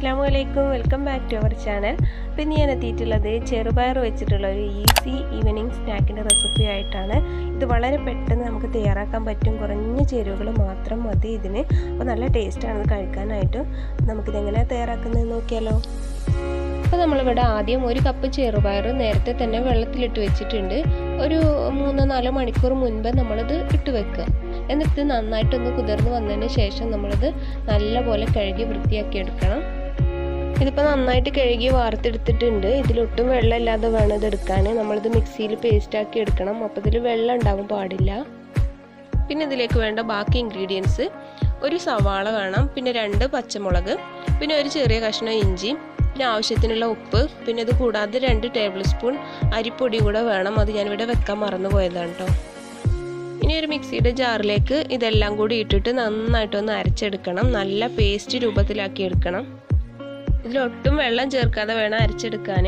അസ്സാം വലൈക്കും welcome back to our channel അപ്പോൾ ഇന്ന് ഞാൻ എത്തിയിട്ടുള്ളത് ചെറുപയർ വെച്ചിട്ടുള്ള ഒരു ഈസി ഈവനിങ് സ്നാക്കിൻ്റെ റെസിപ്പി ആയിട്ടാണ് ഇത് വളരെ പെട്ടെന്ന് നമുക്ക് തയ്യാറാക്കാൻ പറ്റും കുറഞ്ഞ ചേരുവകൾ മാത്രം മതി ഇതിന് അപ്പോൾ നല്ല ടേസ്റ്റാണ് ഇത് കഴിക്കാനായിട്ട് നമുക്കിതെങ്ങനെ തയ്യാറാക്കുന്നത് നോക്കിയാലോ അപ്പോൾ നമ്മളിവിടെ ആദ്യം ഒരു കപ്പ് ചെറുപയർ നേരത്തെ തന്നെ വെള്ളത്തിലിട്ട് വെച്ചിട്ടുണ്ട് ഒരു മൂന്നോ നാലോ മണിക്കൂർ മുൻപ് നമ്മളിത് ഇട്ട് വെക്കുക എന്നിട്ട് നന്നായിട്ടൊന്ന് കുതിർന്ന് വന്നതിന് ശേഷം നമ്മളിത് നല്ലപോലെ കഴുകി വൃത്തിയാക്കി എടുക്കണം ഇതിപ്പോൾ നന്നായിട്ട് കഴുകി വാർത്തെടുത്തിട്ടുണ്ട് ഇതിലൊട്ടും വെള്ളമില്ലാതെ വേണം ഇത് എടുക്കാൻ നമ്മളിത് മിക്സിയിൽ പേസ്റ്റാക്കി എടുക്കണം അപ്പോൾ ഇതിൽ വെള്ളം ഉണ്ടാവാൻ പാടില്ല പിന്നെ ഇതിലേക്ക് വേണ്ട ബാക്കി ഇൻഗ്രീഡിയൻസ് ഒരു സവാള വേണം പിന്നെ രണ്ട് പച്ചമുളക് പിന്നെ ഒരു ചെറിയ കഷ്ണം ഇഞ്ചി പിന്നെ ആവശ്യത്തിനുള്ള ഉപ്പ് പിന്നെ ഇത് കൂടാതെ രണ്ട് ടേബിൾ സ്പൂൺ അരിപ്പൊടി കൂടെ വേണം അത് ഞാനിവിടെ വെക്കാൻ മറന്നു പോയതാണ് കേട്ടോ ഇനി ഒരു മിക്സിയുടെ ജാറിലേക്ക് ഇതെല്ലാം കൂടി ഇട്ടിട്ട് നന്നായിട്ടൊന്ന് അരച്ചെടുക്കണം നല്ല പേസ്റ്റ് രൂപത്തിലാക്കി എടുക്കണം ഇതിലൊട്ടും വെള്ളം ചേർക്കാതെ വേണം അരച്ചെടുക്കാൻ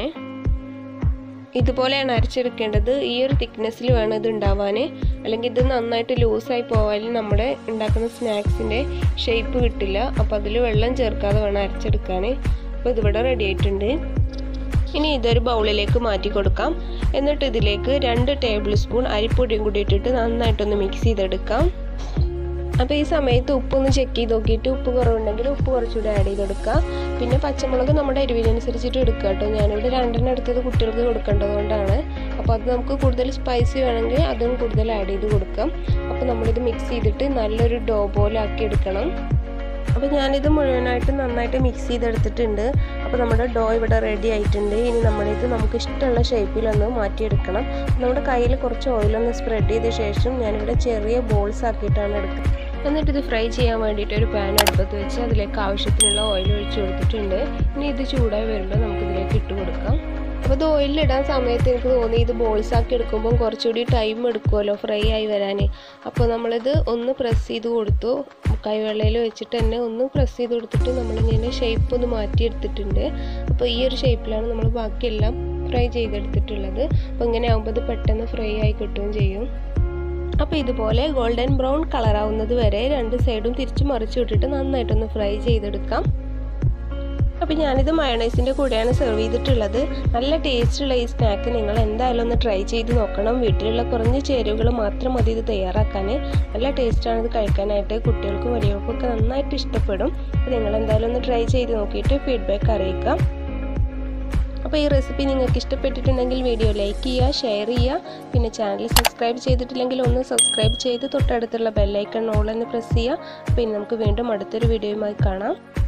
ഇതുപോലെയാണ് അരച്ചെടുക്കേണ്ടത് ഈ ഒരു തിക്നെസ്സിൽ വേണം ഇത് ഉണ്ടാവാൻ അല്ലെങ്കിൽ ഇത് നന്നായിട്ട് ലൂസായി പോയാൽ നമ്മുടെ ഉണ്ടാക്കുന്ന സ്നാക്സിൻ്റെ ഷേപ്പ് കിട്ടില്ല അപ്പോൾ അതിൽ വെള്ളം ചേർക്കാതെ വേണം അരച്ചെടുക്കാൻ അപ്പോൾ ഇതിവിടെ റെഡി ആയിട്ടുണ്ട് ഇനി ഇതൊരു ബൗളിലേക്ക് മാറ്റി കൊടുക്കാം എന്നിട്ട് ഇതിലേക്ക് രണ്ട് ടേബിൾ സ്പൂൺ അരിപ്പൊടിയും കൂടി ഇട്ടിട്ട് നന്നായിട്ടൊന്ന് മിക്സ് ചെയ്തെടുക്കാം അപ്പോൾ ഈ സമയത്ത് ഉപ്പൊന്ന് ചെക്ക് ചെയ്ത് നോക്കിയിട്ട് ഉപ്പ് കുറവുണ്ടെങ്കിൽ ഉപ്പ് കുറച്ചുകൂടി ആഡ് ചെയ്തെടുക്കുക പിന്നെ പച്ചമുളക് നമ്മുടെ എരിവിനനുസരിച്ചിട്ട് എടുക്കുക കേട്ടോ ഞാനിവിടെ രണ്ടെണ്ണം എടുത്തത് കുട്ടികൾക്ക് കൊടുക്കേണ്ടതുകൊണ്ടാണ് അപ്പോൾ അത് നമുക്ക് കൂടുതൽ സ്പൈസി വേണമെങ്കിൽ അതും കൂടുതൽ ആഡ് ചെയ്ത് കൊടുക്കാം അപ്പോൾ നമ്മളിത് മിക്സ് ചെയ്തിട്ട് നല്ലൊരു ഡോ പോലെ ആക്കി എടുക്കണം അപ്പോൾ ഞാനിത് മുഴുവനായിട്ട് നന്നായിട്ട് മിക്സ് ചെയ്തെടുത്തിട്ടുണ്ട് അപ്പോൾ നമ്മുടെ ഡോ ഇവിടെ റെഡി ആയിട്ടുണ്ട് ഇനി നമ്മളിത് നമുക്ക് ഇഷ്ടമുള്ള ഷേപ്പിലൊന്ന് മാറ്റിയെടുക്കണം നമ്മുടെ കയ്യിൽ കുറച്ച് ഓയിലൊന്ന് സ്പ്രെഡ് ചെയ്ത ശേഷം ഞാനിവിടെ ചെറിയ ബോൾസ് ആക്കിയിട്ടാണ് എടുക്കുന്നത് എന്നിട്ട് ഇത് ഫ്രൈ ചെയ്യാൻ വേണ്ടിയിട്ട് ഒരു പാൻ അടുപ്പത്ത് വെച്ച് അതിലേക്ക് ആവശ്യത്തിനുള്ള ഓയിൽ ഒഴിച്ച് കൊടുത്തിട്ടുണ്ട് ഇനി ഇത് ചൂടായി വരുമ്പോൾ നമുക്കിതിലേക്ക് ഇട്ട് കൊടുക്കാം അപ്പോൾ ഇത് ഓയിലിടാൻ സമയത്ത് എനിക്ക് തോന്നി ഇത് ബോൾസ് ആക്കി എടുക്കുമ്പോൾ കുറച്ചുകൂടി ടൈം എടുക്കുമല്ലോ ഫ്രൈ ആയി വരാൻ അപ്പോൾ നമ്മളിത് ഒന്ന് പ്രസ് ചെയ്ത് കൊടുത്തു കൈവെള്ളയിൽ വെച്ചിട്ട് തന്നെ ഒന്ന് പ്രസ് ചെയ്ത് കൊടുത്തിട്ട് നമ്മളിങ്ങനെ ഷേപ്പ് ഒന്ന് മാറ്റിയെടുത്തിട്ടുണ്ട് അപ്പോൾ ഈ ഒരു ഷേപ്പിലാണ് നമ്മൾ ബാക്കിയെല്ലാം ഫ്രൈ ചെയ്തെടുത്തിട്ടുള്ളത് അപ്പോൾ ഇങ്ങനെ ആകുമ്പോൾ ഇത് പെട്ടെന്ന് ഫ്രൈ ആയി കിട്ടുകയും ചെയ്യും അപ്പോൾ ഇതുപോലെ ഗോൾഡൻ ബ്രൗൺ കളറാവുന്നത് വരെ രണ്ട് സൈഡും തിരിച്ച് മറിച്ച് വിട്ടിട്ട് നന്നായിട്ടൊന്ന് ഫ്രൈ ചെയ്തെടുക്കാം അപ്പോൾ ഞാനിത് മയണൈസിൻ്റെ കൂടെയാണ് സെർവ് ചെയ്തിട്ടുള്ളത് നല്ല ടേസ്റ്റുള്ള ഈ സ്നാക്ക് നിങ്ങൾ എന്തായാലും ഒന്ന് ട്രൈ ചെയ്ത് നോക്കണം വീട്ടിലുള്ള കുറഞ്ഞ ചേരുവകൾ മാത്രം മതി ഇത് തയ്യാറാക്കാൻ നല്ല ടേസ്റ്റാണ് ഇത് കഴിക്കാനായിട്ട് കുട്ടികൾക്കും വലിയവർക്കും ഒക്കെ നന്നായിട്ട് ഇഷ്ടപ്പെടും അപ്പോൾ നിങ്ങൾ എന്തായാലും ഒന്ന് ട്രൈ ചെയ്ത് നോക്കിയിട്ട് ഫീഡ്ബാക്ക് അറിയിക്കാം അപ്പോൾ ഈ റെസിപ്പി നിങ്ങൾക്ക് ഇഷ്ടപ്പെട്ടിട്ടുണ്ടെങ്കിൽ വീഡിയോ ലൈക്ക് ചെയ്യുക ഷെയർ ചെയ്യുക പിന്നെ ചാനൽ സബ്സ്ക്രൈബ് ചെയ്തിട്ടില്ലെങ്കിൽ ഒന്ന് സബ്സ്ക്രൈബ് ചെയ്ത് തൊട്ടടുത്തുള്ള ബെല്ലൈക്കൺ ഓൾ എന്ന് പ്രസ് ചെയ്യുക പിന്നെ നമുക്ക് വീണ്ടും അടുത്തൊരു വീഡിയോയുമായി കാണാം